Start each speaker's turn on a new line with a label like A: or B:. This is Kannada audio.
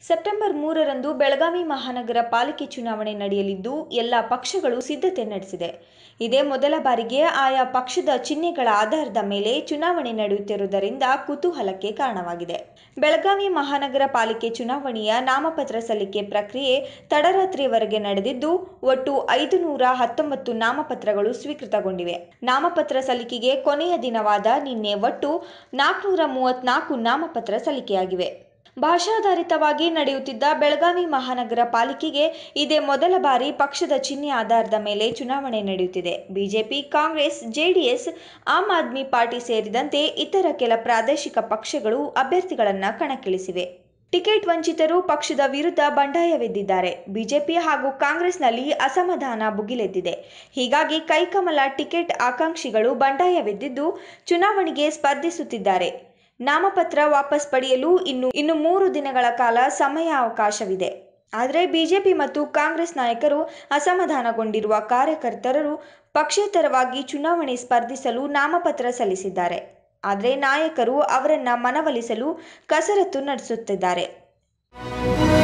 A: ಸೆಪ್ಟೆಂಬರ್ ಮೂರರಂದು ಬೆಳಗಾವಿ ಮಹಾನಗರ ಪಾಲಿಕೆ ಚುನಾವಣೆ ನಡೆಯಲಿದ್ದು ಎಲ್ಲ ಪಕ್ಷಗಳು ಸಿದ್ಧತೆ ನಡೆಸಿದೆ ಇದೇ ಮೊದಲ ಬಾರಿಗೆ ಆಯಾ ಪಕ್ಷದ ಚಿಹ್ನೆಗಳ ಆಧಾರದ ಮೇಲೆ ಚುನಾವಣೆ ನಡೆಯುತ್ತಿರುವುದರಿಂದ ಕುತೂಹಲಕ್ಕೆ ಕಾರಣವಾಗಿದೆ ಬೆಳಗಾವಿ ಮಹಾನಗರ ಪಾಲಿಕೆ ಚುನಾವಣೆಯ ನಾಮಪತ್ರ ಸಲ್ಲಿಕೆ ಪ್ರಕ್ರಿಯೆ ತಡರಾತ್ರಿಯವರೆಗೆ ನಡೆದಿದ್ದು ಒಟ್ಟು ಐದು ನೂರ ಹತ್ತೊಂಬತ್ತು ನಾಮಪತ್ರಗಳು ಸ್ವೀಕೃತಗೊಂಡಿವೆ ನಾಮಪತ್ರ ಸಲ್ಲಿಕೆಗೆ ಕೊನೆಯ ದಿನವಾದ ನಿನ್ನೆ ಒಟ್ಟು ನಾಲ್ಕುನೂರ ಮೂವತ್ನಾಲ್ಕು ನಾಮಪತ್ರ ಸಲ್ಲಿಕೆಯಾಗಿವೆ ಭಾಷಾಧಾರಿತವಾಗಿ ನಡೆಯುತ್ತಿದ್ದ ಬೆಳಗಾವಿ ಮಹಾನಗರ ಪಾಲಿಕೆಗೆ ಇದೇ ಮೊದಲ ಬಾರಿ ಪಕ್ಷದ ಚಿಹ್ನೆ ಆಧಾರದ ಮೇಲೆ ಚುನಾವಣೆ ನಡೆಯುತ್ತಿದೆ BJP Congress JDS Aam Aadmi party ಸೇರಿದಂತೆ ಇತರ ಕೆಲ ಪ್ರಾದೇಶಿಕ ಪಕ್ಷಗಳು ಅಭ್ಯರ್ಥಿಗಳನ್ನು ಕಣಕ್ಕಿಳಿಸಿವೆ ಟಿಕೆಟ್ ವಂಚಿತರು ಪಕ್ಷದ ವಿರುದ್ಧ ಬಂಡಾಯವೆದ್ದಿದ್ದಾರೆ ಬಿಜೆಪಿ ಹಾಗೂ ಕಾಂಗ್ರೆಸ್ನಲ್ಲಿ ಅಸಮಾಧಾನ ಭುಗಿಲೆದ್ದಿದೆ ಹೀಗಾಗಿ ಕೈಕಮಲ ಟಿಕೆಟ್ ಆಕಾಂಕ್ಷಿಗಳು ಬಂಡಾಯವೆದ್ದಿದ್ದು ಚುನಾವಣೆಗೆ ಸ್ಪರ್ಧಿಸುತ್ತಿದ್ದಾರೆ ನಾಮಪತ್ರ ವಾಪಸ್ ಪಡೆಯಲು ಇನ್ನು ಇನ್ನು ಮೂರು ದಿನಗಳ ಕಾಲ ಸಮಯಾವಕಾಶವಿದೆ ಆದರೆ ಬಿಜೆಪಿ ಮತ್ತು ಕಾಂಗ್ರೆಸ್ ನಾಯಕರು ಅಸಮಾಧಾನಗೊಂಡಿರುವ ಕಾರ್ಯಕರ್ತರು ಪಕ್ಷೇತರವಾಗಿ ಚುನಾವಣೆ ಸ್ಪರ್ಧಿಸಲು ನಾಮಪತ್ರ ಸಲ್ಲಿಸಿದ್ದಾರೆ ಆದರೆ ನಾಯಕರು ಅವರನ್ನ ಮನವೊಲಿಸಲು ಕಸರತ್ತು ನಡೆಸುತ್ತಿದ್ದಾರೆ